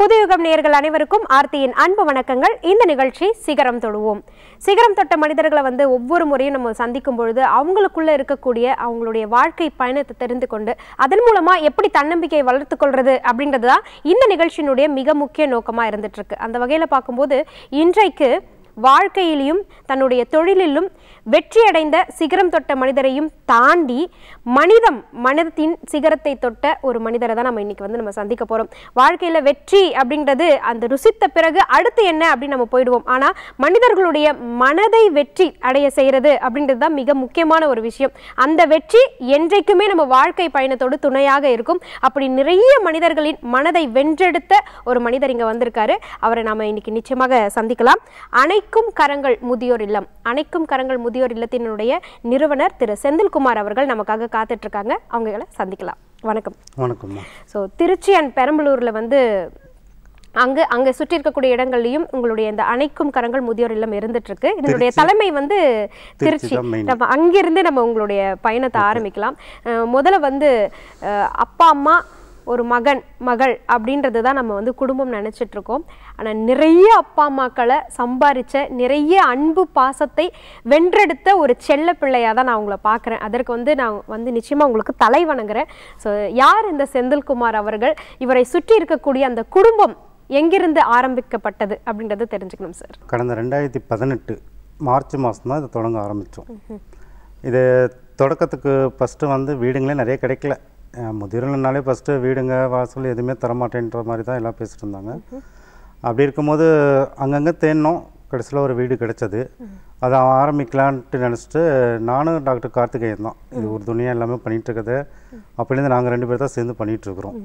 புதுயுகம் நேயர்கள் அனைவருக்கும் ஆர்த்தியின் அன்பு வணக்கங்கள் இந்த நிகழ்ச்சி சிகரம் தொடுவோம் சிகரம் தொட்ட மனிதர்களை வந்து ஒவ்வொரு முறையும் நம்ம சந்திக்கும் பொழுது அவங்களுக்குள்ள இருக்கக்கூடிய அவங்களுடைய வாழ்க்கை பயணத்தை தெரிந்து கொண்டு அதன் மூலமா எப்படி தன்னம்பிக்கையை வளர்த்து கொள்றது அப்படின்றது தான் இந்த நிகழ்ச்சியினுடைய மிக முக்கிய நோக்கமா இருந்துட்டு இருக்கு அந்த வகையில பார்க்கும்போது இன்றைக்கு வாழ்க்கையிலும் தன்னுடைய தொழிலிலும் வெற்றியடைந்த சிகரம் தொட்ட மனிதரையும் தாண்டி மனிதம் மனிதத்தின் சிகரத்தை தொட்ட ஒரு மனிதரை தான் நம்ம இன்னைக்கு வந்து நம்ம சந்திக்க போறோம் வாழ்க்கையில வெற்றி அப்படின்றது அந்த ருசித்த பிறகு அடுத்து என்ன அப்படின்னு நம்ம போயிடுவோம் ஆனா மனிதர்களுடைய மனதை வெற்றி அடைய செய்யறது அப்படின்றது தான் மிக முக்கியமான ஒரு விஷயம் அந்த வெற்றி என்றைக்குமே நம்ம வாழ்க்கை பயணத்தோடு துணையாக இருக்கும் அப்படி நிறைய மனிதர்களின் மனதை வென்றெடுத்த ஒரு மனிதர் இங்க வந்திருக்காரு அவரை நாம இன்னைக்கு நிச்சயமாக சந்திக்கலாம் அனைக்கும் கரங்கள் முதியோர் இல்லம் அனைக்கும் கரங்கள் முதியோர் இல்லத்தினுடைய நிறுவனர் திரு செந்தில்குமார் அவர்கள் நமக்காக காத்துட்டு இருக்காங்க அவங்களை சந்திக்கலாம் வணக்கம் வணக்கம்மா ஸோ திருச்சி அண்ட் பெரம்பலூர்ல வந்து அங்க அங்க சுற்றி இருக்கக்கூடிய இடங்கள்லயும் உங்களுடைய இந்த அணைக்கும் கரங்கள் முதியோர் இல்லம் இருந்துட்டு இருக்கு இதனுடைய தலைமை வந்து திருச்சி தான் main. நம்ம அங்கிருந்து நம்ம உங்களுடைய பயணத்தை ஆரம்பிக்கலாம் அஹ் முதல்ல வந்து அஹ் அப்பா அம்மா ஒரு மகன் மகள் அப்படின்றது தான் நம்ம வந்து குடும்பம் நினைச்சிட்டு இருக்கோம் ஆனா நிறைய அப்பா அம்மாக்களை சம்பாரிச்ச நிறைய அன்பு பாசத்தை வென்றெடுத்த ஒரு செல்ல பிள்ளையா தான் நான் உங்களை பார்க்குறேன் அதற்கு வந்து நான் வந்து நிச்சயமா உங்களுக்கு தலை வணங்குறேன் ஸோ யார் இந்த செந்தில்குமார் அவர்கள் இவரை சுற்றி இருக்கக்கூடிய அந்த குடும்பம் எங்கிருந்து ஆரம்பிக்கப்பட்டது அப்படின்றத தெரிஞ்சுக்கணும் சார் கடந்த ரெண்டாயிரத்தி பதினெட்டு மார்ச் மாதம் தான் இதை தொடங்க ஆரம்பித்தோம் இது தொடக்கத்துக்கு ஃபஸ்ட்டு வந்து வீடுங்களே நிறைய கிடைக்கல அஹ் முதியோர்கள்னாலே ஃபஸ்ட்டு வீடுங்க வாசல் எதுவுமே தரமாட்டேன்ற மாதிரி தான் எல்லாம் பேசிட்டு இருந்தாங்க அப்படி இருக்கும்போது அங்கங்கே தேடினோம் கடைசியில் ஒரு வீடு கிடைச்சது அதை ஆரம்பிக்கலான்ட்டு நினச்சிட்டு நானும் டாக்டர் கார்த்திகேயன் தான் இது ஒரு துணியாக எல்லாமே பண்ணிகிட்டு இருக்குது அப்படிலேருந்து நாங்கள் ரெண்டு பேர் தான் சேர்ந்து பண்ணிகிட்ருக்குறோம்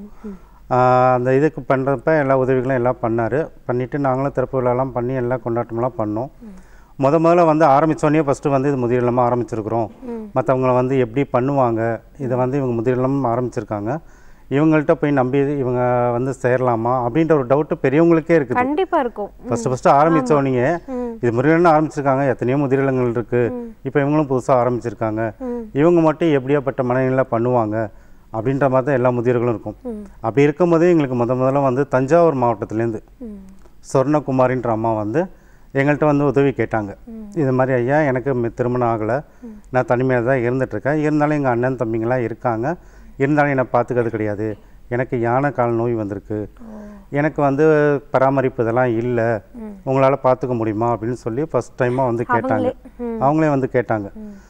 அந்த இதுக்கு பண்ணுறப்ப எல்லா உதவிகளும் எல்லாம் பண்ணார் பண்ணிவிட்டு நாங்களும் திறப்பு விழாலாம் பண்ணி எல்லாம் கொண்டாட்டமெல்லாம் பண்ணோம் முத முதல்ல வந்து ஆரம்பித்தோடனே ஃபஸ்ட்டு வந்து இது முதிர் இல்லமாக ஆரம்பிச்சிருக்கிறோம் மற்றவங்கள வந்து எப்படி பண்ணுவாங்க இதை வந்து இவங்க முதிர் இல்லம் ஆரம்பிச்சிருக்காங்க இவங்கள்ட்ட போய் நம்பி இவங்க வந்து சேரலாமா அப்படின்ற ஒரு டவுட்டு பெரியவங்களுக்கே இருக்குது கண்டிப்பா இருக்கும் ஃபஸ்ட்டு ஃபஸ்ட்டு ஆரம்பித்தோடனே இது முறியல்னு ஆரம்பிச்சிருக்காங்க எத்தனையோ முதிரிலங்கள் இருக்குது இப்போ இவங்களும் புதுசாக ஆரம்பிச்சிருக்காங்க இவங்க மட்டும் எப்படியாப்பட்ட மனநிலை பண்ணுவாங்க அப்படின்ற மாதிரி தான் எல்லா முதியர்களும் இருக்கும் அப்படி இருக்கும்போதே எங்களுக்கு முத முதல்ல வந்து தஞ்சாவூர் மாவட்டத்துலேருந்து சொர்ணகுமாரின்ற அம்மா வந்து எங்கள்கிட்ட வந்து உதவி கேட்டாங்க இது மாதிரி ஐயா எனக்கு மி- திருமணம் ஆகலை நான் தனிமையாக தான் இருந்துகிட்ருக்கேன் இருந்தாலும் எங்கள் அண்ணன் தம்பிங்களாம் இருக்காங்க இருந்தாலும் என்னை பார்த்துக்கிறது கிடையாது எனக்கு யானை கால் நோய் வந்திருக்கு எனக்கு வந்து பராமரிப்பு இதெல்லாம் இல்லை உங்களால் பார்த்துக்க முடியுமா அப்படின்னு சொல்லி ஃபஸ்ட் டைமாக வந்து கேட்டாங்க அவங்களே வந்து கேட்டாங்க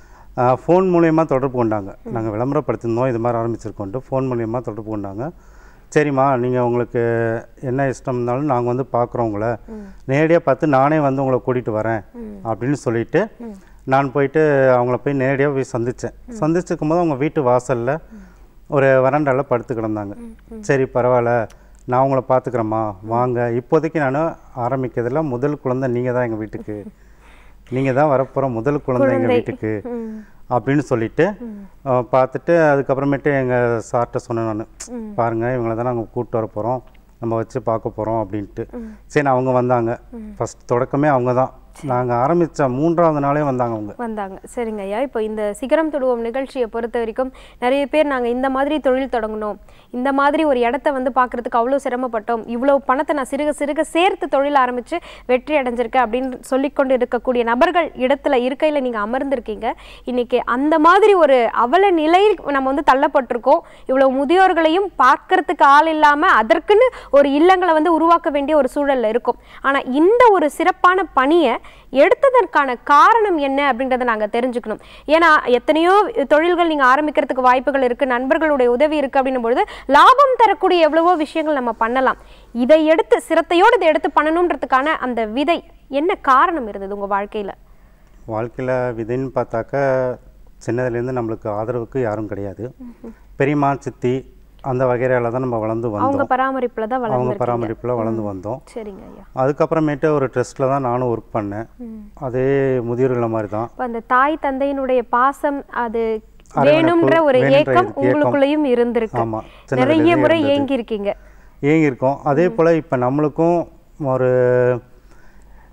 ஃபோன் மூலயமா தொடர்பு கொண்டாங்க நாங்கள் விளம்பரப்படுத்திருந்தோம் இது மாதிரி ஆரம்பிச்சிருக்கோன்ட்டு ஃபோன் மூலயமா தொடர்பு கொண்டாங்க சரிம்மா நீங்கள் உங்களுக்கு என்ன இஷ்டம் இருந்தாலும் நாங்கள் வந்து பார்க்குறோம் உங்களை நேரடியாக பார்த்து நானே வந்து உங்களை கூட்டிகிட்டு வரேன் அப்படின்னு சொல்லிட்டு நான் போயிட்டு அவங்கள போய் நேரடியாக போய் சந்தித்தேன் சந்திச்சிருக்கும் போது அவங்க வீட்டு வாசலில் ஒரு வராண்டாவில் படுத்து கிடந்தாங்க சரி பரவாயில்ல நான் உங்களை பார்த்துக்கிறேம்மா வாங்க இப்போதைக்கு நான் ஆரம்பிக்கிறதுல முதல் குழந்தை நீங்கள் தான் எங்கள் வீட்டுக்கு நீங்கள் தான் வரப்போகிற முதல் குழந்தை எங்கள் வீட்டுக்கு அப்படின்னு சொல்லிட்டு அஹ், பார்த்துட்டு அதுக்கப்புறமேட்டு எங்கள் சார்கிட்ட சொன்னேன் நான் பாருங்கள் இவங்கள தான் நாங்கள் கூப்பிட்டு வர போகிறோம் நம்ம வச்சு பார்க்க போகிறோம் அப்படின்ட்டு சரி அவங்க வந்தாங்க ஃபஸ்ட் தொடக்கமே அவங்க தான் நாங்கள் ஆரம்பித்த மூன்றாவது நாளே வந்தாங்க அவங்க வந்தாங்க சரிங்க ஐயா இப்போ இந்த சிகரம் தொடுவோம் நிகழ்ச்சியை பொறுத்த வரைக்கும் நிறைய பேர் நாங்கள் இந்த மாதிரி தொழில் தொடங்கணும் இந்த மாதிரி ஒரு இடத்த வந்து பார்க்கறதுக்கு அவ்வளோ சிரமப்பட்டோம் இவ்வளோ பணத்தை நான் சிறுக சிறுக சேர்த்து தொழில் ஆரம்பித்து வெற்றி அடைஞ்சிருக்கேன் அப்படின்னு சொல்லிக்கொண்டு இருக்கக்கூடிய நபர்கள் இடத்துல இருக்கையில் நீங்கள் அமர்ந்திருக்கீங்க இன்னைக்கு அந்த மாதிரி ஒரு அவல நிலையில் நம்ம வந்து தள்ளப்பட்டிருக்கோம் இவ்வளோ முதியோர்களையும் பார்க்கறதுக்கு ஆள் இல்லாமல் அதற்குன்னு ஒரு இல்லங்களை வந்து உருவாக்க வேண்டிய ஒரு சூழல்ல இருக்கும் ஆனால் இந்த ஒரு சிறப்பான பணியை எடுத்ததற்கான காரணம் என்ன அப்படின்றத நாங்கள் தெரிஞ்சுக்கணும் ஏன்னா எத்தனையோ தொழில்கள் நீங்கள் ஆரம்பிக்கிறதுக்கு வாய்ப்புகள் இருக்குது நண்பர்களுடைய உதவி இருக்குது அப்படின்னும் பொழுது லாபம் தரக்கூடிய எவ்வளவோ விஷயங்கள் நம்ம பண்ணலாம் இதை எடுத்து சிரத்தையோடு இதை எடுத்து பண்ணணுன்றதுக்கான அந்த விதை என்ன காரணம் இருந்தது உங்கள் வாழ்க்கையில் வாழ்க்கையில் விதைன்னு பார்த்தாக்கா சின்னதுலேருந்து நம்மளுக்கு ஆதரவுக்கு யாரும் கிடையாது பெரியம்மா சித்தி அந்த வகையில தான் நம்ம வளர்ந்து அவங்க வந்தோம் பராமரிப்பில் தான் அவங்க வளர்ந்து பராமரிப்பில் வளர்ந்து வந்தோம் சரிங்க ஐயா அதுக்கப்புறமேட்டு ஒரு ட்ரஸ்ட்டில் தான் நானும் ஒர்க் பண்ணேன் அதே முதியோர்கள மாதிரி தான் இப்போ அந்த தாய் தந்தையினுடைய பாசம் அது அரவணைப்பு, வேணும்ன்ற ஒரு வேணுன்ற ஏக்கம் ஏக்கம். உங்களுக்குள்ளேயும் இருந்திருக்கு ஆமா, சின்னதுல நிறைய இருந்தே முறை இருந்தது. ஏங்கி இருக்கீங்க ஏங்கியிருக்கோம் அதே போல் இப்போ நம்மளுக்கும் ஒரு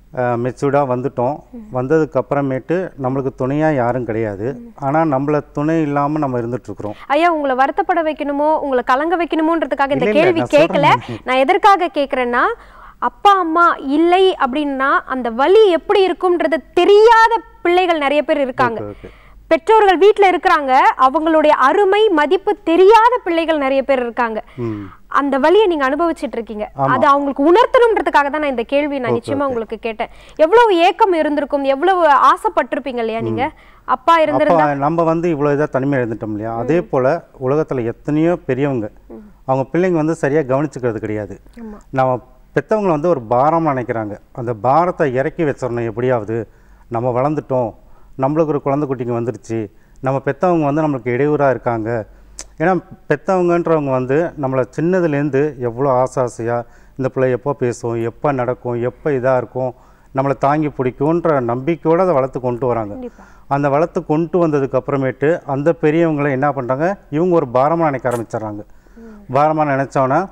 மெச்சூர்டாக வந்துட்டோம் வந்ததுக்கு அப்புறமேட்டு நம்மளுக்கு துணையாக யாரும் கிடையாது ஆனால் நம்மள துணை இல்லாமல் நம்ம இருந்துகிட்ருக்குறோம் ஐயா உங்களை வருத்தப்பட வைக்கணுமோ உங்களை கலங்க வைக்கணுமோன்றதுக்காக இந்த இல்ல, இல்ல, கேள்வி நான் கேட்கல நான் எதற்காக கேட்குறேன்னா அப்பா அம்மா இல்லை அப்படின்னா அந்த வலி எப்படி இருக்கும்ன்றது தெரியாத பிள்ளைகள் நிறைய பேர் இருக்காங்க ஓகே பெற்றோர்கள் வீட்ல இருக்கிறாங்க அவங்களுடைய அருமை மதிப்பு தெரியாத பிள்ளைகள் நிறைய பேர் இருக்காங்க ம் அந்த வலியை நீங்க அனுபவிச்சிட்டு இருக்கீங்க அது அவங்களுக்கு உணர்த்தணுன்றதுக்காக தான் நான் இந்த கேள்வி நான் நிச்சயமா உங்களுக்கு கேட்டேன் எவ்வளவு ஏக்கம் இருந்திருக்கும் எவ்வளவு ஆசைப்பட்டிருப்பீங்க இல்லையா நீங்க அப்பா இருந்திருந்தா அப்போ நம்ம வந்து இவ்வளோ இதாக தனிமையாக இருந்துட்டோம் இல்லையா அதே போல் உலகத்தில் எத்தனையோ பெரியவங்க அவங்க பிள்ளைங்க வந்து சரியாக கவனிச்சுக்கிறது கிடையாது நம்ம பெற்றவங்களை வந்து ஒரு பாரம் நினைக்கிறாங்க அந்த பாரத்தை இறக்கி வச்சிடணும் எப்படியாவது நம்ம வளர்ந்துட்டோம் நம்மளுக்கு ஒரு குழந்தை குட்டிங்க வந்துருச்சு நம்ம பெற்றவங்க வந்து நம்மளுக்கு இடையூறாக இருக்காங்க ஏன்னா பெற்றவங்கன்றவங்க வந்து நம்மளை சின்னதுலேருந்து எவ்வளோ ஆசை ஆசையாக இந்த பிள்ளை எப்போ பேசும் எப்போ நடக்கும் எப்போ இதாக இருக்கும் நம்மளை தாங்கி பிடிக்கும்ன்ற நம்பிக்கையோடு அதை வளர்த்து கொண்டு வராங்க கண்டிப்பா அந்த வளர்த்து கொண்டு வந்ததுக்கு அப்புறமேட்டு அந்த பெரியவங்களை என்ன பண்ணுறாங்க இவங்க ஒரு பாரமாக நினைக்க ஆரம்பிச்சிடுறாங்க பாரமாக நினச்சோன்னா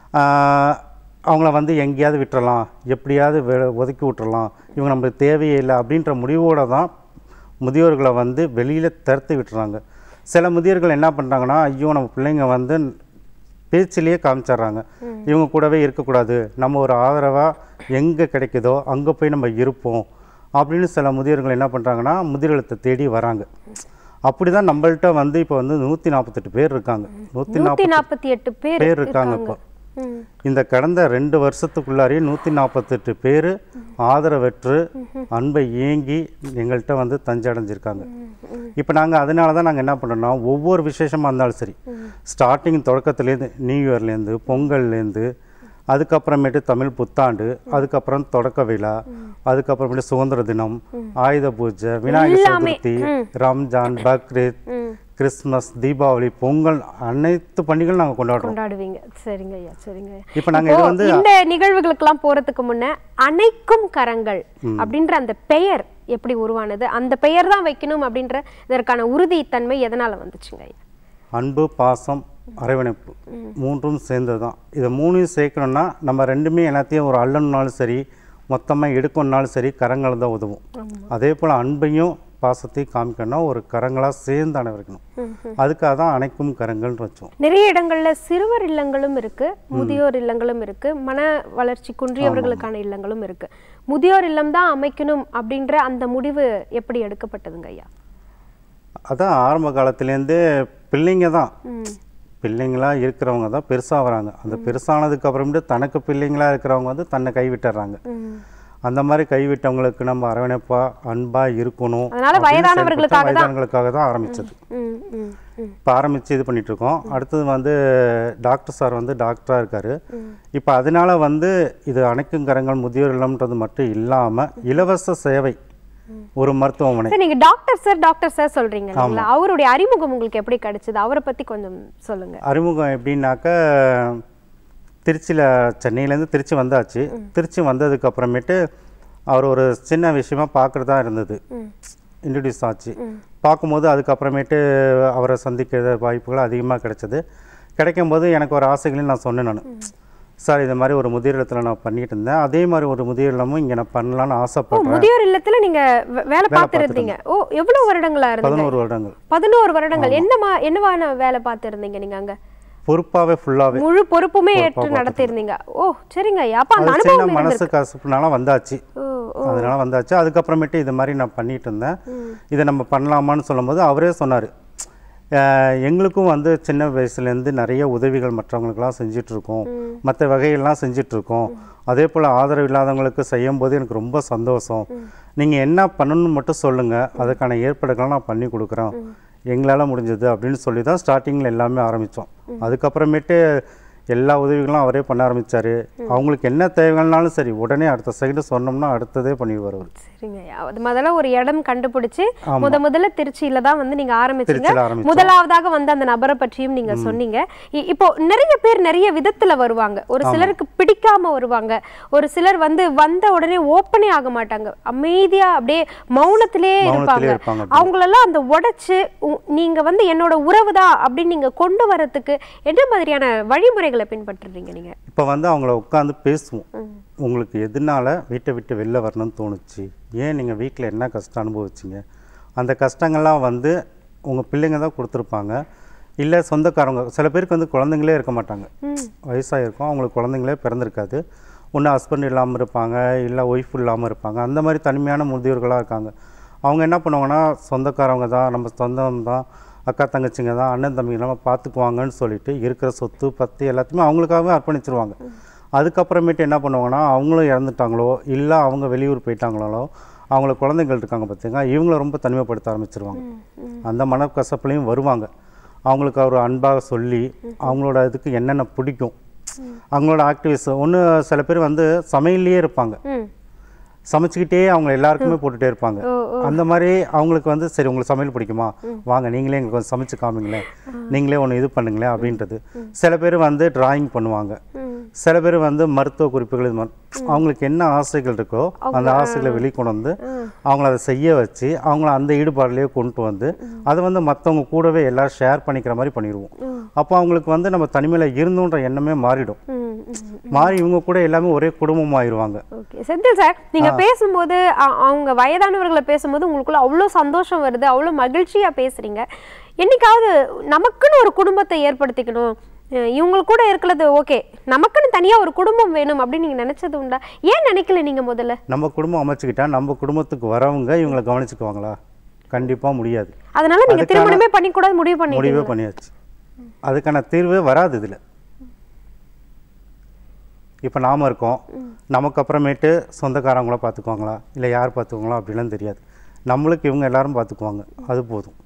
அவங்கள வந்து எங்கேயாவது விட்டுறலாம் எப்படியாவது வெ- ஒதுக்கி விட்டுறலாம் இவங்க நம்மளுக்கு தேவையே இல்லை அப்படின்ற முடிவோடு தான் முதியோர்களை வந்து வெளியில் தடுத்து விட்டுறாங்க சில முதியோர்கள் என்ன பண்ணுறாங்கன்னா ஐயோ நம்ம பிள்ளைங்க வந்து பேச்சிலேயே காமிச்சிடுறாங்க இவங்க கூடவே இருக்கக்கூடாது நம்ம ஒரு ஆதரவாக எங்கே கிடைக்குதோ அங்கே போய் நம்ம இருப்போம் அப்படின்னு சில முதியோர்கள் என்ன பண்ணுறாங்கன்னா முதியோரத்தை தேடி வராங்க அப்படி தான் நம்மள்ட்ட வந்து இப்போ வந்து நூற்றி நாற்பத்தெட்டு பேர் இருக்காங்க நூற்றி நூத்தி நாற்பது நாற்பத்தி எட்டு பேர் பேர் இருக்காங்க இப்போ ம். இந்த கடந்த ரெண்டு வருஷத்துக்குள்ளாரையே நூற்றி நாற்பத்தெட்டு பேர் ஆதரவற்று அன்பை ஏங்கி எங்கள்கிட்ட வந்து தஞ்சடைஞ்சிருக்காங்க இப்போ நாங்கள் அதனால தான் நாங்கள் என்ன பண்ணுறோம்னா ஒவ்வொரு விசேஷமாக இருந்தாலும் சரி ஸ்டார்டிங் தொடக்கத்துலேருந்து நியூ இயர்லேருந்து பொங்கல்லேருந்து அதுக்கப்புறமேட்டு தமிழ் புத்தாண்டு அதுக்கப்புறம் தொடக்க விழா அதுக்கப்புறமேட்டு சுதந்திர தினம் ஆயுத பூஜை விநாயகர் எல்லாமே. சதுர்த்தி ரம்ஜான் பக்ரீத் ம். கிறிஸ்மஸ் தீபாவளி பொங்கல் அனைத்து பண்டிகைகளும் நாங்கள் கொண்டாடுறோம் கொண்டாடுவீங்க சரிங்க ஐயா சரிங்க ஐயா இப்போ நாங்கள் இது இப்போ வந்து இந்த நிகழ்வுகளுக்கெல்லாம் போறதுக்கு முன்ன அணைக்கும் கரங்கள் அப்படின்ற அந்த பெயர் எப்படி உருவானது அந்த பெயர் தான் வைக்கணும் அப்படின்ற இதற்கான உறுதித்தன்மை எதனால வந்துச்சுங்க ஐயா அன்பு பாசம் அரவணைப்பு மூன்றும் சேர்ந்தது தான் இதை மூணையும் சேர்க்கணும்னா நம்ம ரெண்டுமே எல்லாத்தையும் ஒரு அள்ளணுனாலும் சரி மொத்தமாக எடுக்கணுனாலும் சரி கரங்கள் தான் உதவும் அதே போல் அன்பையும் பாசத்தையும் காமிக்கணும்னா ஒரு கரங்களாக சேர்ந்து அணைவரிக்கணும் அதுக்காக தான் அணைக்கும் கரங்கள்னு வச்சோம் நிறைய இடங்கள்ல சிறுவர் இல்லங்களும் இருக்கு முதியோர் இல்லங்களும் இருக்கு மன வளர்ச்சி குன்றியவர்களுக்கான இல்லங்களும் இருக்கு முதியோர் இல்லம் தான் அமைக்கணும் அப்படின்ற அந்த முடிவு எப்படி எடுக்கப்பட்டதுங்க ஐயா அதான் ஆரம்ப காலத்துலேருந்தே பிள்ளைங்க தான் ம். பிள்ளைங்களா இருக்கிறவங்க தான் பெருசாக வராங்க அந்த பெருசானதுக்கு அப்புறமேட்டு தனக்கு பிள்ளைங்களா இருக்கிறவங்க வந்து தன்னை கைவிட்டுறாங்க ம். அந்த மாதிரி கைவிட்டவங்களுக்கு நம்ம அரவணைப்பா அன்பா இருக்கணும் அதனால அப்படின்னு வயதானவர்களுக்காக செயல்பட்டு வயதானவர்களுக்காக தான் ஆரம்பிச்சது ம், ம், ம். இப்போ ஆரம்பித்து இது பண்ணிட்டு இருக்கோம் அடுத்தது வந்து டாக்டர் சார் வந்து டாக்டராக இருக்காரு இப்போ அதனால வந்து இது அணைக்கும் கரங்கள் முதியோர் இல்லம்ன்றது மட்டும் இல்லாமல் இலவச சேவை ஒரு மருத்துவமனை சார் நீங்க டாக்டர் சார் டாக்டர் சார் சொல்றீங்க இல்லைங்களா அவருடைய அறிமுகம் உங்களுக்கு எப்படி கிடைச்சது அவரை பத்தி கொஞ்சம் சொல்லுங்க அறிமுகம் எப்படின்னாக்க திருச்சியில் சென்னையிலேருந்து திருச்சி வந்தாச்சு திருச்சி வந்ததுக்கு அப்புறமேட்டு அவர் ஒரு சின்ன விஷயமா பார்க்குறதா இருந்தது இன்ட்ரடியூஸ் ஆச்சு பார்க்கும்போது அதுக்கப்புறமேட்டு அவரை சந்திக்கிற வாய்ப்புகள் அதிகமாக கிடைச்சது கிடைக்கும்போது எனக்கு ஒரு ஆசைகளையும் நான் சொன்னேன் நான் சார் இது மாதிரி ஒரு முதியோர் இல்லத்தில் நான் பண்ணிட்டு இருந்தேன் அதே மாதிரி ஒரு முதியோர் இல்லமும் இங்கே நான் பண்ணலான்னு ஓ ஆசைப்படுறேன் முதியோர் இல்லத்துல நீங்க வே- வேலை பார்த்து இருந்தீங்க ஓ எவ்வளவு வருடங்களா இருந்தீங்க பதினோரு வருடங்கள் பதினோரு வருடங்கள் என்னமா என்னவான வேலை பார்த்து இருந்தீங்க நீங்க அங்க பொறுப்பாகவே ஃபுல்லாகவே முழு பொறுப்புமே ஏற்று நடத்தி இருந்தீங்க ஓ சரிங்க ஐயா அப்ப அந்த அது சின்ன அனுபவம் மனசு கசப்புனால வந்தாச்சு ஓ அதனால வந்தாச்சு அதுக்கப்புறமேட்டு இது மாதிரி நான் பண்ணிட்டு இருந்தேன் இதை நம்ம பண்ணலாமான்னு சொல்லும்போது அவரே சொன்னார் எங்களுக்கும் வந்து சின்ன வயசுலேருந்து நிறைய உதவிகள் மற்றவங்களுக்கெல்லாம் செஞ்சிட்ருக்கோம் மற்ற வகையெல்லாம் செஞ்சிட்ருக்கோம் அதே போல் ஆதரவு இல்லாதவங்களுக்கு செய்யும்போது எனக்கு ரொம்ப சந்தோஷம் நீங்கள் என்ன பண்ணணும்னு மட்டும் சொல்லுங்கள் அதுக்கான ஏற்பாடுகளை நான் பண்ணி கொடுக்குறோம் எங்களால் முடிஞ்சது அப்படின்னு சொல்லி தான் ஸ்டார்டிங்கில் எல்லாமே ஆரம்பித்தோம் அதுக்கப்புறமேட்டு எல்லா உதவிகளும் அவரே பண்ண ஆரம்பிச்சாரு அவங்களுக்கு என்ன தேவைகள்னாலும் சரி உடனே அடுத்த செகண்ட் சொன்னோம்னா அடுத்ததே பண்ணிடுவார் அவர் சரிங்க ஐயா அது முதல்ல ஒரு இடம் கண்டுபிடிச்சு முத முதல்ல திருச்சியில தான் வந்து நீங்க ஆரம்பிச்சீங்க திருச்சியில் ஆரம்பிச்சோம் முதலாவதாக வந்து அந்த நபரை பற்றியும் நீங்க சொன்னீங்க இ- இப்போ நிறைய பேர் நிறைய விதத்துல வருவாங்க ஒரு சிலருக்கு பிடிக்காம வருவாங்க ஒரு சிலர் வந்து வந்த உடனே ஓப்பனே ஆக மாட்டாங்க அமைதியா அப்படியே மௌனத்திலே இருப்பாங்க மௌனத்திலே இருப்பாங்க அவங்களெல்லாம் அந்த உடைச்சு உ- நீங்க வந்து என்னோட உறவு தான் அப்படின்னு நீங்க கொண்டு வரதுக்கு என்ன மாதிரியான வழிமுறைகள் வழிமுறைகளை பின்பற்றுறீங்க நீங்க இப்போ வந்து அவங்கள உட்காந்து பேசுவோம் ம். உங்களுக்கு எதனால வீட்டை விட்டு வெளில வரணும்னு தோணுச்சு ஏன் நீங்கள் வீட்டில் என்ன கஷ்டம் அனுபவிச்சிங்க அந்த கஷ்டங்கள்லாம் வந்து உங்கள் பிள்ளைங்க தான் கொடுத்துருப்பாங்க இல்லை சொந்தக்காரங்க சில பேருக்கு வந்து குழந்தைங்களே இருக்க மாட்டாங்க வயசாக இருக்கும் அவங்களுக்கு குழந்தைங்களே பிறந்திருக்காது ஒன்று ஹஸ்பண்ட் இல்லாமல் இருப்பாங்க இல்லை ஒய்ஃப் இல்லாமல் இருப்பாங்க அந்த மாதிரி தனிமையான முதியோர்களாக இருக்காங்க அவங்க என்ன பண்ணுவாங்கன்னா சொந்தக்காரவங்க தான் நம்ம சொந்தம் தான் அக்கா தங்கச்சிங்க தான் அண்ணன் தம்பிங்க நம்ம பார்த்துக்குவாங்கன்னு சொல்லிட்டு இருக்கிற சொத்து பத்து எல்லாத்தையுமே அவங்களுக்காகவே அர்ப்பணிச்சிருவாங்க அதுக்கப்புறமேட்டு என்ன பண்ணுவாங்கன்னா அவங்களும் இறந்துட்டாங்களோ இல்லை அவங்க வெளியூர் போயிட்டாங்களோ அவங்கள குழந்தைகள் இருக்காங்க பார்த்தீங்க இவங்கள ரொம்ப தனிமைப்படுத்த ஆரம்பிச்சிருவாங்க அந்த மனக்கசப்புலையும் வருவாங்க அவங்களுக்கு ஒரு அன்பாக சொல்லி அவங்களோட இதுக்கு என்னென்ன பிடிக்கும் அவங்களோட ஆக்டிவிஸ் ஒன்று சில பேர் வந்து சமையல்லையே இருப்பாங்க ம் சமைச்சுக்கிட்டே அவங்க எல்லாருக்குமே போட்டுட்டே இருப்பாங்க ஓ அந்த மாதிரி அவங்களுக்கு வந்து சரி உங்களுக்கு சமையல் பிடிக்குமா வாங்க நீங்களே எங்களுக்கு கொஞ்சம் சமைச்சு காமிங்களேன் நீங்களே ஒன்று இது பண்ணுங்களேன் அப்படின்றது சில பேர் வந்து டிராயிங் பண்ணுவாங்க ம் சில பேர் வந்து மருத்துவ குறிப்புகள் இது மாதிரி அவங்களுக்கு என்ன ஆசைகள் இருக்கோ அந்த ஆசைகளை வெளிக்கொண்டு வந்து அவங்கள அதை செய்ய வச்சு அவங்கள அந்த ஈடுபாடுலேயே கொண்டு வந்து அதை வந்து மற்றவங்க கூடவே எல்லாரும் ஷேர் பண்ணிக்கிற மாதிரி பண்ணிடுவோம் அப்போ அவங்களுக்கு வந்து நம்ம தனிமையில் இருந்தோன்ற எண்ணமே மாறிடும் ம் ம் மாறி இவங்க கூட எல்லாமே ஒரே குடும்பமாயிருவாங்க ஓகே செந்தில் சார் நீங்க பேசும்போது அ- அவங்க வயதானவர்களை பேசும்போது உங்களுக்குள்ள அவ்வளோ சந்தோஷம் வருது அவ்வளோ மகிழ்ச்சியா பேசுறீங்க என்னைக்காவது நமக்குன்னு ஒரு குடும்பத்தை ஏற்படுத்திக்கணும் அஹ் இவங்க கூட இருக்கிறது ஓகே நமக்குன்னு தனியா ஒரு குடும்பம் வேணும் அப்படின்னு நீங்க நினைச்சது உண்டா ஏன் நினைக்கல நீங்க முதல்ல நம்ம குடும்பம் அமைச்சுக்கிட்டா நம்ம குடும்பத்துக்கு வரவங்க இவங்களை கவனிச்சுக்குவாங்களா கண்டிப்பாக முடியாது அதனால நீங்க அதுக்கான- திருமணமே பண்ணிக்கூடாது முடிவு பண்ணி முடிவே பண்ணியாச்சு அதுக்கான தீர்வே வராது இதில் இப்போ நாம் இருக்கோம் நமக்கு அப்புறமேட்டு சொந்தக்காரங்கள பார்த்துக்குவாங்களா இல்லை யார் பார்த்துக்குவாங்களா அப்படிலாம் தெரியாது நம்மளுக்கு இவங்க எல்லாரும் பார்த்துக்குவாங்க அது போதும்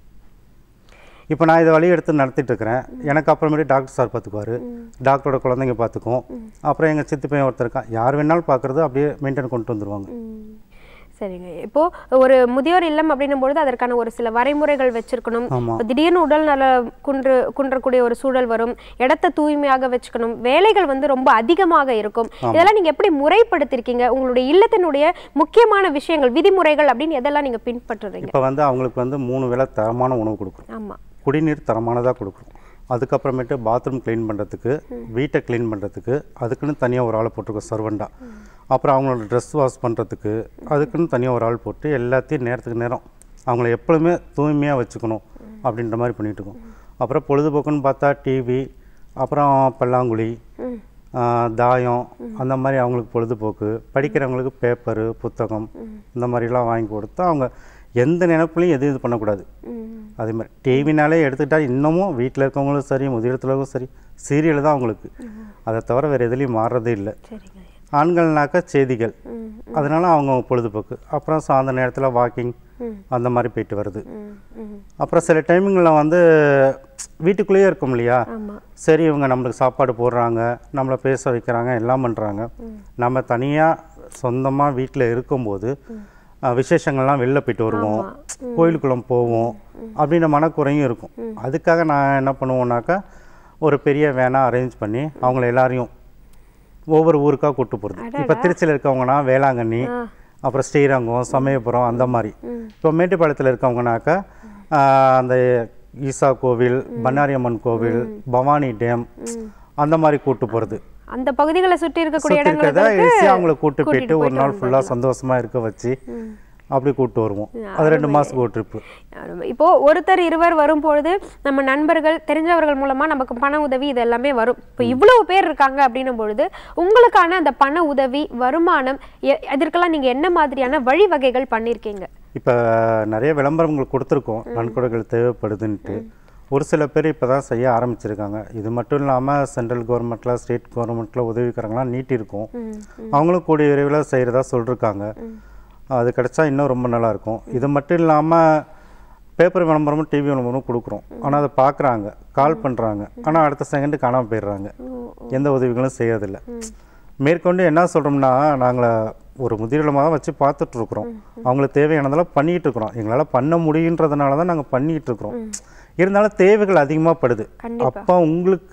இப்போ நான் இதை வழி எடுத்து நடத்திட்டு இருக்கிறேன் எனக்கு அப்புறமேட்டு டாக்டர் சார் பார்த்துக்குவாரு டாக்டரோட குழந்தைங்க பார்த்துக்கும் அப்புறம் எங்கள் சித்து பையன் ஒருத்தர் இருக்கான் யார் வேணாலும் பார்க்குறது அப்படியே மெயின்டைன் கொண்டு வந்துருவாங்க ம். சரிங்க இப்போ ஒரு முதியோர் இல்லம் அப்படின்னும் பொழுது அதற்கான ஒரு சில வரைமுறைகள் வச்சிருக்கணும் ஆமா. இப்போ திடீர்னு உடல் நல குன்று குன்றக்கூடிய ஒரு சூழல் வரும் இடத்த தூய்மையாக வச்சுக்கணும் வேலைகள் வந்து ரொம்ப அதிகமாக இருக்கும் இதெல்லாம் நீங்க எப்படி முறைப்படுத்திருக்கீங்க உங்களுடைய இல்லத்தினுடைய முக்கியமான விஷயங்கள் விதிமுறைகள் அப்படின்னு எதெல்லாம் நீங்க பின்பற்றுறீங்க இப்போ வந்து அவங்களுக்கு வந்து மூணு வேளை தரமான உணவு கொடுக்குறோம் ஆமா குடிநீர் தரமானதாக கொடுக்குறோம் அதுக்கப்புறமேட்டு பாத்ரூம் க்ளீன் பண்ணுறதுக்கு வீட்டை க்ளீன் பண்ணுறதுக்கு அதுக்குன்னு தனியாக ஒரு ஆளை போட்டிருக்கோம் சர்வெண்டா அப்புறம் அவங்களோட ட்ரெஸ் வாஷ் பண்ணுறதுக்கு அதுக்குன்னு தனியாக ஒரு ஆள் போட்டு எல்லாத்தையும் நேரத்துக்கு நேரம் அவங்கள எப்பொழுதுமே தூய்மையாக வச்சுக்கணும் அப்படின்ற மாதிரி பண்ணிட்டு இருக்கோம் அப்புறம் பொழுதுபோக்குன்னு பார்த்தா டிவி அப்புறம் பல்லாங்குழி ம். ஆ, தாயம் அந்த மாதிரி அவங்களுக்கு பொழுதுபோக்கு படிக்கிறவங்களுக்கு பேப்பரு புத்தகம் இந்த மாதிரிலாம் வாங்கி கொடுத்தா அவங்க எந்த நினைப்புலையும் எதுவும் இது பண்ணக்கூடாது ம். அதே மாதிரி டிவினாலே எடுத்துக்கிட்டா இன்னமும் வீட்டில் இருக்கவங்களும் சரி முதியோரத்துலவும் சரி சீரியல் தான் அவங்களுக்கு அதை தவிர வேறு எதுலேயும் மாறுறதே இல்லை சரிங்க ஆண்கள்னாக்கா செய்திகள் ம் அதனால அவங்க பொழுதுபோக்கு அப்புறம் சாயந்தர நேரத்தில் வாக்கிங் ம். அந்த மாதிரி போயிட்டு வருது ம் ம் அப்புறம் சில டைமிங்கில் வந்து வீட்டுக்குள்ளேயே இருக்கும் இல்லையா ஆமா சரி இவங்க நம்மளுக்கு சாப்பாடு போடுறாங்க நம்மளை பேச வைக்கிறாங்க எல்லாம் பண்ணுறாங்க நம்ம தனியாக சொந்தமாக வீட்டில் இருக்கும்போது அஹ், விசேஷங்கள்லாம் வெளில போயிட்டு வருவோம் கோயிலுக்குள்ள போவோம் அப்படின்ற மனக்குறையும் இருக்கும் அதுக்காக நான் என்ன பண்ணுவோம்னாக்கா ஒரு பெரிய வேனாக அரேஞ்ச் பண்ணி அவங்கள எல்லாரையும் ஒவ்வொரு ஊருக்காக கூட்டு போகிறது இப்போ திருச்சியில் இருக்கவங்கன்னா வேளாங்கண்ணி அப்புறம் ஸ்ரீரங்கம் சமயபுரம் அந்த மாதிரி இப்போ மேட்டுப்பாளையத்தில் இருக்கவங்கனாக்கா ஆஹ், அந்த ஈசா கோவில் பண்ணாரியம்மன் கோவில் பவானி டேம் அந்த மாதிரி கூட்டு போகிறது அந்த பகுதிகளை சுற்றி இருக்கக்கூடிய சுற்றி இருக்கிறத இடங்களுக்கு ஈஸியாக அவங்கள கூட்டு கூட்டிட்டு போயிட்டு ஒரு போயிட்டு நாள் ஃபுல்லாக சந்தோஷமா இருக்க வச்சு அப்படி கூட்டு வருவோம் அது ரெண்டு மாதத்துக்கு ஒரு ட்ரிப்பு இப்போ ஒருத்தர் இருவர் வரும்பொழுது நம்ம நண்பர்கள் தெரிஞ்சவர்கள் மூலமா நமக்கு பண உதவி இது எல்லாமே வரும் இப்போ இவ்வளவு பேர் இருக்காங்க அப்படின்னும் பொழுது உங்களுக்கான அந்த பண உதவி வருமானம் எ- இதற்கெல்லாம் நீங்க என்ன மாதிரியான வழிவகைகள் பண்ணிருக்கீங்க இப்போ நிறைய விளம்பரங்கள் கொடுத்துருக்கோம் நன்கொடைகள் தேவைப்படுதுன்ட்டு ஒரு சில பேர் இப்போ தான் செய்ய ஆரம்பிச்சிருக்காங்க இது மட்டும் இல்லாமல் சென்ட்ரல் கவர்மெண்ட்டில் ஸ்டேட் கவர்மெண்ட்டில் உதவிக்காரங்களாம் நீட்டிருக்கோம் அவங்களும் கூடிய விரைவில் செய்கிறதா சொல்லியிருக்காங்க அது கிடைச்சா இன்னும் ரொம்ப நல்லாயிருக்கும் இது மட்டும் இல்லாமல் பேப்பர் விளம்பரமும் டிவி விளம்பரமும் கொடுக்குறோம் ஆனால் அதை பார்க்குறாங்க கால் பண்ணுறாங்க ஆனால் அடுத்த செகண்டு காணாமல் போயிடுறாங்க எந்த உதவிகளும் செய்யறதில்ல மேற்கொண்டு என்ன சொல்கிறோம்னா நாங்கள் ஒரு முதிரிலமாக தான் வச்சு பார்த்துட்ருக்குறோம் அவங்களுக்கு தேவையானதெல்லாம் பண்ணிகிட்டு இருக்கிறோம் எங்களால் பண்ண முடியுன்றதுனால தான் நாங்கள் பண்ணிகிட்டு இருக்கிறோம் இருந்தாலும் தேவைகள் அதிகமாக படுது கண்டிப்பா. அப்போ உங்களுக்கு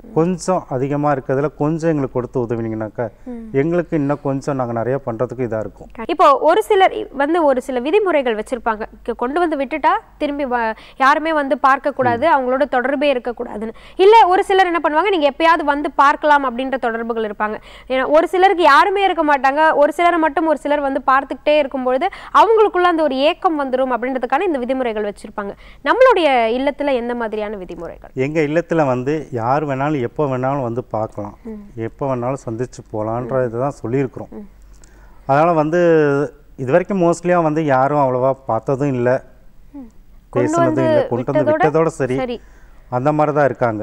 கொஞ்சம் அதிகமாக இருக்கிறதுல கொஞ்சம் எங்களுக்கு கொடுத்து உதவினீங்கனாக்கா எங்களுக்கு இன்னும் கொஞ்சம் நாங்கள் நிறைய பண்ணுறதுக்கு இதாக இருக்கும் இப்போ ஒரு சிலர் வந்து ஒரு சில விதிமுறைகள் வச்சிருப்பாங்க இங்க கொண்டு வந்து விட்டுட்டா திரும்பி வ- யாருமே வந்து பார்க்க கூடாது அவங்களோட தொடர்பே இருக்கக்கூடாதுன்னு இல்ல ஒரு சிலர் என்ன பண்ணுவாங்க நீங்க எப்பயாவது வந்து பார்க்கலாம் அப்படின்ற தொடர்புகள் இருப்பாங்க ஏன்னா ஒரு சிலருக்கு யாருமே இருக்க மாட்டாங்க ஒரு சிலரை மட்டும் ஒரு சிலர் வந்து பார்த்துக்கிட்டே இருக்கும்பொழுது அவங்களுக்குள்ள அந்த ஒரு ஏக்கம் வந்துரும் அப்படின்றதுக்கான இந்த விதிமுறைகள் வச்சிருப்பாங்க நம்மளுடைய இல்லத்துல எந்த மாதிரியான விதிமுறைகள் எங்கள் இல்லத்தில் வந்து யார் வேணாலும் எப்போ வேணாலும் வந்து பார்க்கலாம் எப்போ வேணாலும் சந்திச்சு போகலான்ற இதை தான் சொல்லியிருக்கிறோம் அதனால் வந்து இது வரைக்கும் மோஸ்ட்லியாக வந்து யாரும் அவ்வளோவா பார்த்ததும் இல்லை கொண்டு பேசுனதும் வந்து இல்லை கொண்டு வந்து விட்டதோட விட்டதோட சரி சரி அந்த மாதிரி தான் இருக்காங்க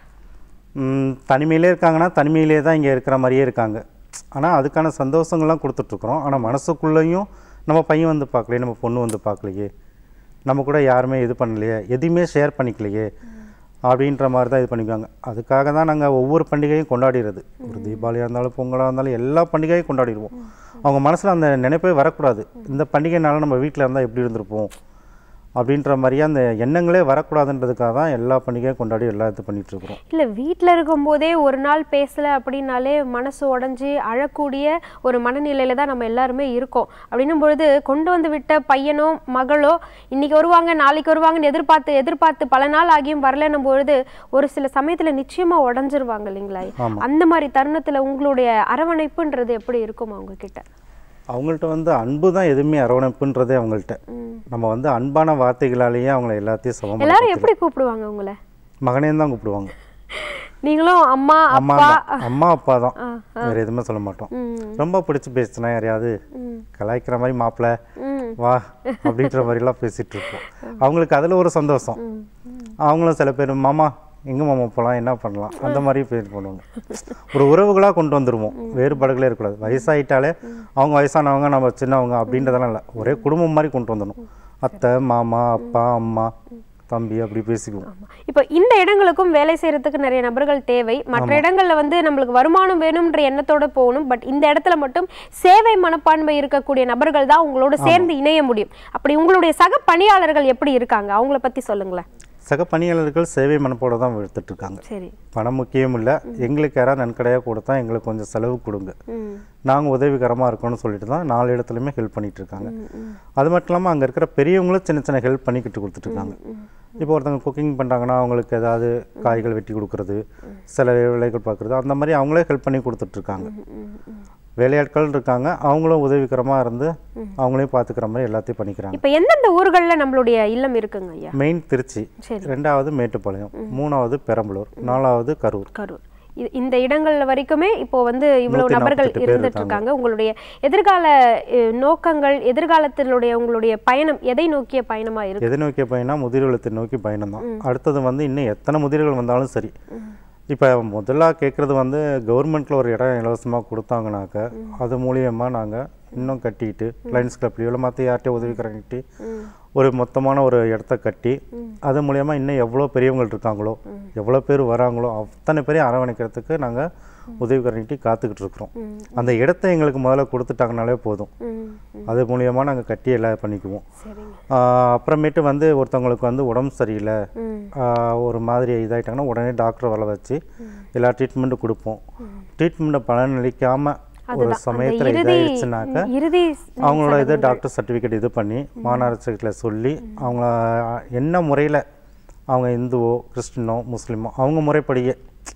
ம், தனிமையிலே இருக்காங்கன்னா தனிமையிலே தான் இங்கே இருக்கிற மாதிரியே இருக்காங்க ஆனால் அதுக்கான சந்தோஷங்கள்லாம் கொடுத்துட்ருக்குறோம் ஆனால் மனசுக்குள்ளேயும் நம்ம பையன் வந்து பார்க்கலையே நம்ம பொண்ணு வந்து பார்க்கலையே நம்ம கூட யாருமே இது பண்ணலையே எதையுமே ஷேர் பண்ணிக்கலையே அப்படின்ற மாதிரி தான் இது பண்ணிக்குவாங்க அதுக்காக தான் நாங்கள் ஒவ்வொரு பண்டிகையும் கொண்டாடிறது ஒரு தீபாவளியாக இருந்தாலும் பொங்கலாக இருந்தாலும் எல்லா பண்டிகையும் கொண்டாடிடுவோம் அவங்க மனசில் அந்த நினைப்பே வரக்கூடாது இந்த பண்டிகைனால நம்ம வீட்டில் இருந்தால் எப்படி இருந்திருப்போம் அப்படின்ற மாதிரியே அந்த எண்ணங்களே வரக்கூடாதுன்றதுக்காக தான் எல்லா பண்டிகையும் கொண்டாடி எல்லா இது பண்ணிட்டு இருக்கிறோம் இல்ல வீட்ல இருக்கும்போதே ஒரு நாள் பேசல அப்படின்னாலே மனசு உடைஞ்சு அழக்கூடிய ஒரு மனநிலையில தான் நம்ம எல்லாருமே இருக்கோம் அப்படின்னும் பொழுது கொண்டு வந்து விட்ட பையனோ மகளோ இன்னைக்கு வருவாங்க நாளைக்கு வருவாங்கன்னு எதிர்பார்த்து எதிர்பார்த்து பல நாள் ஆகியும் வரலன்னும் பொழுது ஒரு சில சமயத்துல நிச்சயமா உடஞ்சிருவாங்க இல்லைங்களா ஆமா. அந்த மாதிரி தருணத்துல உங்களுடைய அரவணைப்புன்றது எப்படி இருக்கும் அவங்க கிட்ட அவங்கள்ட்ட வந்து அன்பு தான் எதுவுமே அரவணைப்புன்றதே அவங்கள்ட்ட நம்ம வந்து அன்பான வார்த்தைகளாலேயே அவங்கள எல்லாத்தையும் சமம் எல்லாரும் எப்படி கூப்பிடுவாங்க உங்களை மகனேன்னு தான் கூப்பிடுவாங்க நீங்களும் அம்மா அம்மா அப்பா தான் அம்மா அப்பா தான் வேற எதுவுமே சொல்ல மாட்டோம் ம் ரொம்ப பிடிச்சி பேசினா யாரையாவது ம் கலாய்க்கிற மாதிரி மாப்பிள்ள ம் வா அப்படின்ற மாதிரிலாம் பேசிட்டு இருப்போம் அவங்களுக்கு அதில் ஒரு சந்தோஷம் அவங்களும் சில பேர் மாமா எங்கே மாமா போகலாம் என்ன பண்ணலாம் அந்த மாதிரி பேர் பண்ணுவாங்க ஒரு உறவுகளாக கொண்டு வந்துருவோம் வேறுபாடுகளே இருக்கக்கூடாது வயசாயிட்டாலே அவங்க வயசானவங்க நம்ம சின்னவங்க அப்படின்றதெல்லாம் இல்லை ஒரே குடும்பம் மாதிரி கொண்டு வந்துடணும் அத்தை மாமா அப்பா அம்மா தம்பி அப்படி பேசிக்குவோம் ஆமா. இப்போ இந்த இடங்களுக்கும் வேலை செய்யறதுக்கு நிறைய நபர்கள் தேவை மற்ற இடங்கள்ல வந்து நம்மளுக்கு வருமானம் வேணும்ன்ற எண்ணத்தோட போகணும் பட் இந்த இடத்துல மட்டும் சேவை மனப்பான்மை இருக்கக்கூடிய நபர்கள் தான் உங்களோட சேர்ந்து இணைய முடியும் அப்படி உங்களுடைய சக பணியாளர்கள் எப்படி இருக்காங்க அவங்கள பத்தி சொல்லுங்களேன் சக பணியாளர்கள் சேவை மனப்போட தான் எடுத்துட்டு இருக்காங்க சரி பணம் முக்கியம் இல்லை எங்களுக்கு யாராவது நன்கடையாக கொடுத்தா எங்களுக்கு கொஞ்சம் செலவு கொடுங்க ம் நாங்கள் உதவிகரமாக இருக்கோம்னு சொல்லிட்டு தான் நாலு இடத்துலையுமே ஹெல்ப் பண்ணிட்டு இருக்காங்க அது மட்டும் இல்லாமல் அங்கே இருக்கிற பெரியவங்களும் சின்ன சின்ன ஹெல்ப் பண்ணிக்கிட்டு கொடுத்துட்டு இருக்காங்க இப்போ ஒருத்தவங்க குக்கிங் பண்ணுறாங்கன்னா அவங்களுக்கு ஏதாவது காய்கள் வெட்டி கொடுக்குறது சில வேலைகள் பார்க்குறது அந்த மாதிரி அவங்களே ஹெல்ப் பண்ணி கொடுத்துட்ருக்காங்க வேலையாட்கள் இருக்காங்க அவங்களும் உதவிகரமாக இருந்து அவங்களையும் பார்த்துக்கிற மாதிரி எல்லாத்தையும் பண்ணிக்கிறாங்க இப்போ எந்தெந்த ஊர்கள்ல நம்மளுடைய இல்லம் இருக்குங்க ஐயா மெயின் திருச்சி சரி ரெண்டாவது மேட்டுப்பாளையம் மூணாவது பெரம்பலூர் நாலாவது கரூர் கரூர் இ- இந்த இடங்கள்ல வரைக்குமே இப்போ வந்து இவ்வளவு நூத்தி நபர்கள் நாற்பத்தெட்டு பேர் இருந்துட்டு இருக்காங்க உங்களுடைய எதிர்கால அஹ், நோக்கங்கள் எதிர்காலத்தினுடைய உங்களுடைய பயணம் எதை நோக்கிய பயணமா இருக்கு எதை நோக்கிய பயணம் முதிர்வலத்தை நோக்கி பயணம் தான் அடுத்தது வந்து இன்னும் எத்தனை முதிர்கள் வந்தாலும் சரி இப்போ முதல்ல கேட்குறது வந்து கவர்மெண்ட்டில் ஒரு இடம் இலவசமாக கொடுத்தாங்கனாக்க அது மூலியமாக நாங்கள் இன்னும் கட்டிட்டு லைன்ஸ் கிளப்லையோ இல்லை மற்ற யார்கிட்டயோ உதவி கட்டி ஒரு மொத்தமான ஒரு இடத்த கட்டி அது மூலியமாக இன்னும் எவ்வளோ பெரியவங்க இருக்காங்களோ எவ்வளோ பேர் வராங்களோ அத்தனை பேரையும் அரவணைக்கிறதுக்கு நாங்கள் உதவி கரண்டி காத்துக்கிட்டு இருக்கிறோம் அந்த இடத்த எங்களுக்கு முதல்ல கொடுத்துட்டாங்கனாலே போதும் ம், அது மூலியமாக நாங்கள் கட்டி எல்லாம் பண்ணிக்குவோம் சரிங்க ஆஹ் அப்புறமேட்டு வந்து ஒருத்தவங்களுக்கு வந்து உடம்பு சரியில்லை ம் ஆஹ் ஒரு மாதிரி இதாயிட்டாங்கன்னா உடனே டாக்டர் வர வச்சு எல்லா ட்ரீட்மெண்ட்டும் கொடுப்போம் ட்ரீட்மெண்ட்டை பலனளிக்காமல் ஒரு அதுதான் அந்த சமயத்தில் இறுதி இதாயிடுச்சுனாக்க இறுதி அவங்களோட இது டாக்டர் சர்டிஃபிகேட் இது பண்ணி மாநகராட்சியில் சொல்லி அவங்கள என்ன முறையில் அவங்க இந்துவோ கிறிஸ்டினோ முஸ்லீமோ அவங்க முறைப்படியே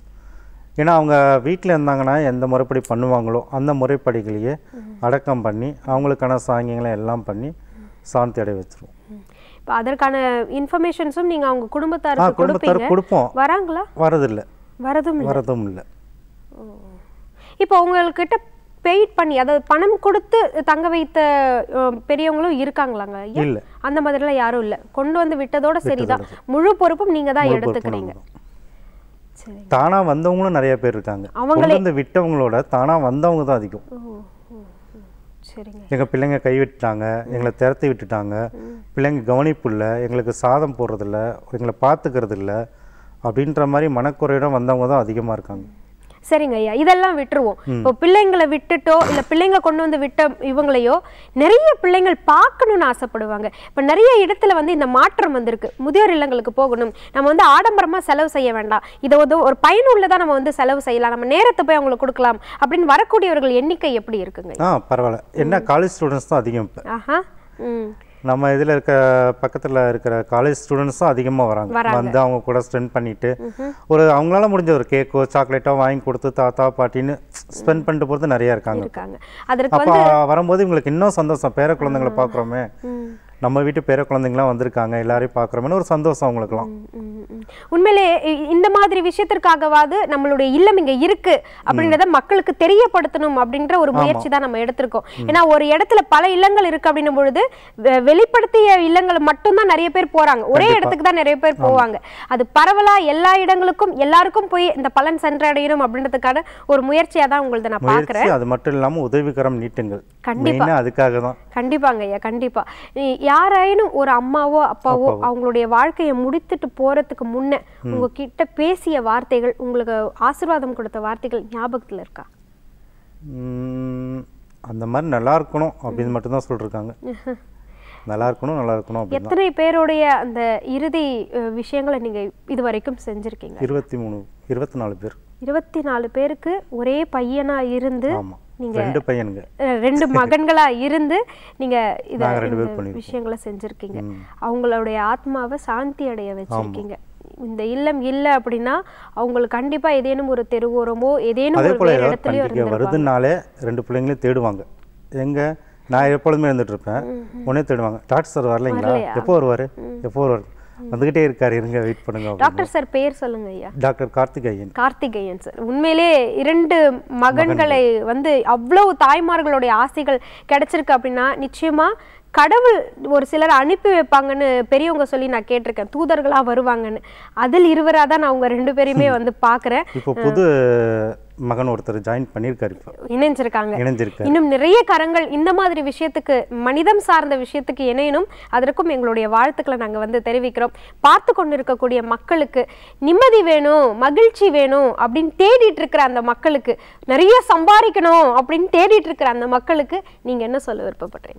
ஏன்னா அவங்க வீட்டில் இருந்தாங்கன்னா எந்த முறைப்படி பண்ணுவாங்களோ அந்த முறைப்படிகளையே அடக்கம் பண்ணி அவங்களுக்கான சாங்கியங்களை எல்லாம் பண்ணி சாந்தி அடைய வச்சிருவோம் இப்போ அதற்கான இன்ஃபர்மேஷன்ஸும் நீங்க அவங்க ஆ குடும்பத்தாருக்கு குடும்பத்தார் கொடுப்பீங்க கொடுப்போம் வராங்களா வரதில்லை வரதும் இல்ல. வரதும் இல்லை இப்போ உங்கள்கிட்ட பெய்ட் பண்ணி அதாவது பணம் கொடுத்து தங்க வைத்த அஹ், பெரியவங்களும் இருக்காங்களாங்க ஐயா இல்லை அந்த மாதிரிலாம் யாரும் இல்ல கொண்டு வந்து விட்டதோட சரிதான் முழு பொறுப்பும் நீங்க தான் எடுத்துக்கிறீங்க சரி தானாக வந்தவங்களும் நிறைய பேர் இருக்காங்க அவங்களே- கொண்டு வந்து விட்டவங்களோட தானாக வந்தவங்க தான் அதிகம் ஓ ஓ, ஓ. சரிங்க எங்கள் பிள்ளைங்க கை விட்டுட்டாங்க எங்களை திரத்தி விட்டுட்டாங்க பிள்ளைங்க கவனிப்பு இல்லை எங்களுக்கு சாதம் போடுறதில்ல எங்களை பார்த்துக்கிறது இல்லை அப்படின்ற மாதிரி மனக்குறையிடம் வந்தவங்க தான் அதிகமாக இருக்காங்க சரிங்க ஐயா இதெல்லாம் விட்டுருவோம் இப்போ பிள்ளைங்களை விட்டுட்டோ இல்ல பிள்ளைங்க கொண்டு வந்து விட்ட இவங்களையோ நிறைய பிள்ளைங்கள் பார்க்கணும்னு ஆசைப்படுவாங்க இப்போ நிறைய இடத்துல வந்து இந்த மாற்றம் வந்திருக்கு முதியோர் இல்லங்களுக்கு போகணும் நம்ம வந்து ஆடம்பரமா செலவு செய்ய வேண்டாம் இதை வந்து ஒரு பயனுள்ளதா நம்ம வந்து செலவு செய்யலாம் நம்ம நேரத்தை போய் அவங்களுக்கு கொடுக்கலாம் அப்படின்னு வரக்கூடியவர்கள் எண்ணிக்கை எப்படி இருக்குங்க ஆ பரவாயில்ல என்ன காலேஜ் ஸ்டூடெண்ட்ஸ் தான் அதிகம் இப்போ ஆஹா ம் நம்ம இதில் இருக்க பக்கத்தில் இருக்கிற காலேஜ் ஸ்டூடெண்ட்ஸ் தான் அதிகமாக வராங்க வராங்க. வந்து அவங்க கூட ஸ்பெண்ட் பண்ணிட்டு ஒரு அவங்களால முடிஞ்ச ஒரு கேக்கோ சாக்லேட்டோ வாங்கி கொடுத்து தாத்தா பாட்டின்னு ஸ்பெண்ட் பண்ணிட்டு போகிறது நிறைய இருக்காங்க இருக்காங்க அதற்கு அப்போ வரும்போது இவங்களுக்கு இன்னும் சந்தோஷம் பேர குழந்தைங்களை பார்க்குறோமே ம். நம்ம வீட்டு பேர குழந்தைங்களாம் வந்திருக்காங்க எல்லாரையும் பார்க்குறோமேனு ஒரு சந்தோஷம் அவங்களுக்குலாம் ம், ம். உண்மையிலே இ- இந்த மாதிரி விஷயத்திற்காகவாது நம்மளுடைய இல்லம் இங்க இருக்கு அப்படின்றத மக்களுக்கு தெரியப்படுத்தணும் அப்படின்ற ஒரு முயற்சி தான் நம்ம எடுத்திருக்கோம் ஏன்னா ஒரு இடத்துல பல இல்லங்கள் இருக்கு அப்படின்னும் பொழுது வெ- வெளிப்படுத்திய இல்லங்கள் மட்டும்தான் நிறைய பேர் போறாங்க ஒரே இடத்துக்கு தான் நிறைய பேர் போவாங்க அது பரவலா எல்லா இடங்களுக்கும் எல்லாருக்கும் போய் இந்த பலன் சென்றடையணும் அப்படின்றதுக்கான ஒரு முயற்சியா தான் உங்களது நான் பாக்குறேன் முயற்சி அது மட்டும் இல்லாமல் உதவிகரம் நீட்டுங்கள் கண்டிப்பா. மெயினாக அதுக்காக தான் கண்டிப்பாங்க ஐயா கண்டிப்பா இ- யாராயினும் ஒரு அம்மாவோ அப்பாவோ அவங்களுடைய வாழ்க்கையை முடித்துட்டு போறதுக்கு முன்ன உங்ககிட்ட பேசிய வார்த்தைகள் உங்களுக்கு ஆசீர்வாதம் கொடுத்த வார்த்தைகள் ஞாபகத்துல இருக்கா உம், அந்த மாதிரி நல்லா இருக்கணும் அப்படின்னு மட்டும்தான் சொல்லிருக்காங்க நல்லா இருக்கணும் நல்லா இருக்கணும் அப்படின்னு எத்தனை பேருடைய அந்த இறுதி அஹ், விஷயங்களை நீங்க இது வரைக்கும் செஞ்சிருக்கீங்க இருபத்தி மூணு இருபத்தி நாலு பேர் இருபத்தி நாலு பேருக்கு ஒரே பையனா இருந்து ஆமாம் நீங்க ரெண்டு பையனுங்க அஹ், ரெண்டு மகன்களா இருந்து நீங்க இத நாங்க ரெண்டு பேர் இந்த பண்ணிருக்கோம். விஷயங்களை செஞ்சிருக்கீங்க அவங்களுடைய ஆத்மாவை சாந்தி அடைய வச்சிருக்கீங்க இந்த இல்லம் இல்ல அப்படின்னா அவங்களுக்கு கண்டிப்பா ஏதேனும் ஒரு தெருவோரமோ ஏதேனும் அதே ஒரு போல் வேறு ஏதாவது இடத்துலயோ பண்டிகை இருந்திருப்பாங்க வருதுனாலே ரெண்டு பிள்ளைங்களையும் தேடுவாங்க எங்க நான் எப்பொழுதுமே இருந்துட்டு இருப்பேன் உடனே தேடுவாங்க டாக்டர் சார் வரலைங்களா எப்போ வருவார் எப்போ வருவார் வந்துகிட்டே இருக்காரு இருங்க வெயிட் பண்ணுங்க அப்படின்னு. டாக்டர் சார் பேர் சொல்லுங்க ஐயா டாக்டர் கார்த்திகேயன் கார்த்திகேயன் சார் உண்மையிலே இரண்டு மகன்களை வந்து அவ்வளவு தாய்மார்களுடைய ஆசைகள் கிடைச்சிருக்கு அப்படின்னா நிச்சயமா கடவுள் ஒரு சிலர் அனுப்பி வைப்பாங்கன்னு பெரியவங்க சொல்லி நான் கேட்டிருக்கேன் தூதர்களா வருவாங்கன்னு அதில் இருவரா தான் நான் உங்க ரெண்டு பேரையுமே வந்து பார்க்குறேன் இப்போ புது மகன் ஒருத்தர் ஜாயின் பண்ணியிருக்காரு இப்போ இணைஞ்சிருக்காங்க இணைஞ்சிருக்காரு இன்னும் நிறைய கரங்கள் இந்த மாதிரி விஷயத்துக்கு மனிதம் சார்ந்த விஷயத்துக்கு இணையணும் அதற்கும் எங்களுடைய வாழ்த்துக்களை நாங்க வந்து தெரிவிக்கிறோம் பார்த்து கொண்டிருக்கக்கூடிய மக்களுக்கு நிம்மதி வேணும் மகிழ்ச்சி வேணும் அப்படின்னு தேடிட்டு இருக்கிற அந்த மக்களுக்கு நிறைய சம்பாதிக்கணும் அப்படின்னு தேடிட்டு இருக்கிற அந்த மக்களுக்கு நீங்க என்ன சொல்ல விருப்பப்படுறீங்க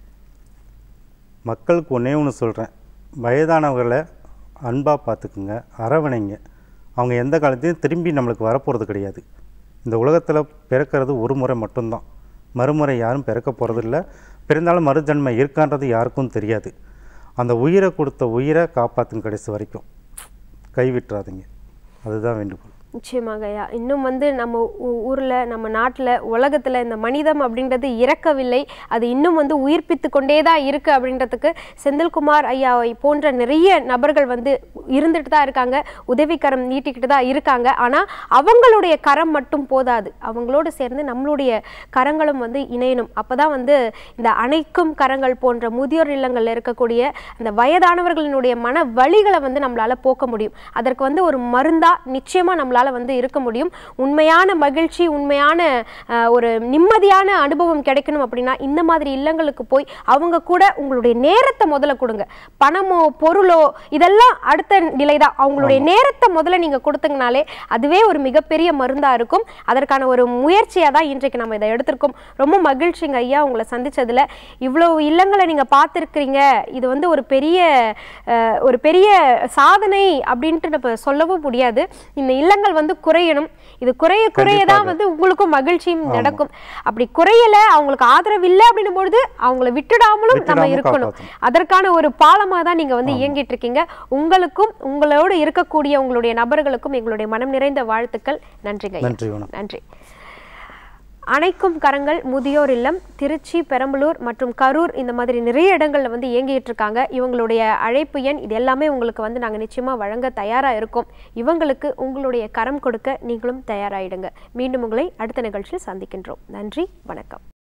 மக்களுக்கு ஒன்றே ஒன்று சொல்கிறேன் வயதானவர்களை அன்பாக பார்த்துக்குங்க அரவணைங்க அவங்க எந்த காலத்தையும் திரும்பி நம்மளுக்கு வரப்போகிறது கிடையாது இந்த உலகத்தில் பிறக்கிறது ஒரு முறை மட்டும்தான் மறுமுறை யாரும் பிறக்க போகிறதில்ல பிறந்தாலும் மறுஜன்மை இருக்கான்றது யாருக்கும் தெரியாது அந்த உயிரை கொடுத்த உயிரை காப்பாற்றுங்க கடைசி வரைக்கும் கைவிட்டுறாதீங்க அதுதான் வேண்டுகோள் நிச்சயமாக ஐயா இன்னும் வந்து நம்ம ஊ- ஊர்ல நம்ம நாட்டுல உலகத்துல இந்த மனிதம் அப்படின்றது இறக்கவில்லை அது இன்னும் வந்து உயிர்ப்பித்து கொண்டே தான் இருக்கு அப்படின்றதுக்கு செந்தில்குமார் ஐயாவை போன்ற நிறைய நபர்கள் வந்து இருந்துட்டு தான் இருக்காங்க உதவிக்கரம் நீட்டிக்கிட்டு தான் இருக்காங்க ஆனா அவங்களுடைய கரம் மட்டும் போதாது அவங்களோடு சேர்ந்து நம்மளுடைய கரங்களும் வந்து இணையணும் அப்பதான் வந்து இந்த அணைக்கும் கரங்கள் போன்ற முதியோர் இல்லங்கள்ல இருக்கக்கூடிய அந்த வயதானவர்களினுடைய மன வலிகளை வந்து நம்மளால போக்க முடியும் அதற்கு வந்து ஒரு மருந்தா நிச்சயமா நம்மளால வந்து இருக்க முடியும் உண்மையான மகிழ்ச்சி உண்மையான அஹ், ஒரு நிம்மதியான அனுபவம் கிடைக்கணும் அப்படின்னா இந்த மாதிரி இல்லங்களுக்கு போய் அவங்க கூட உங்களுடைய நேரத்தை முதல்ல கொடுங்க பணமோ பொருளோ இதெல்லாம் அடுத்த நிலை தான் அவங்களுடைய நேரத்தை முதல்ல நீங்க கொடுத்தீங்கனாலே அதுவே ஒரு மிகப்பெரிய மருந்தா இருக்கும் அதற்கான ஒரு முயற்சியா தான் இன்றைக்கு நம்ம இதை எடுத்திருக்கோம் ரொம்ப மகிழ்ச்சிங்க ஐயா உங்களை சந்திச்சதுல இவ்வளவு இல்லங்களை நீங்க பார்த்துருக்கிறீங்க இது வந்து ஒரு பெரிய அஹ், ஒரு பெரிய சாதனை அப்படின்ட்டு நம்ம சொல்லவும் முடியாது இந்த இல்லங்கள் வந்து குறையணும் இது குறைய குறைய தான் வந்து உங்களுக்கும் மகிழ்ச்சியும் நடக்கும் அப்படி குறையல அவங்களுக்கு ஆதரவு இல்லை அப்படின்னும் பொழுது அவங்கள விட்டுடாமலும் நம்ம விட்டுடாம இருக்கணும் காப்பாத்தணும். அதற்கான ஒரு பாலமா தான் நீங்க வந்து இயங்கிட்டு இருக்கீங்க உங்களுக்கும் உங்களோடு இருக்கக்கூடிய உங்களுடைய நபர்களுக்கும் எங்களுடைய மனம் நிறைந்த வாழ்த்துக்கள் நன்றிங்க ஐயா. நன்றி வணக்கம் நன்றி அணைக்கும் கரங்கள் முதியோர் இல்லம் திருச்சி பெரம்பலூர் மற்றும் கரூர் இந்த மாதிரி நிறைய இடங்கள்ல வந்து இயங்கிட்டு இருக்காங்க இவங்களுடைய அழைப்பு எண் இது எல்லாமே உங்களுக்கு வந்து நாங்க நிச்சயமா வழங்க தயாரா இருக்கோம் இவங்களுக்கு உங்களுடைய கரம் கொடுக்க நீங்களும் தயாராயிடுங்க மீண்டும் உங்களை அடுத்த நிகழ்ச்சியில் சந்திக்கின்றோம் நன்றி வணக்கம்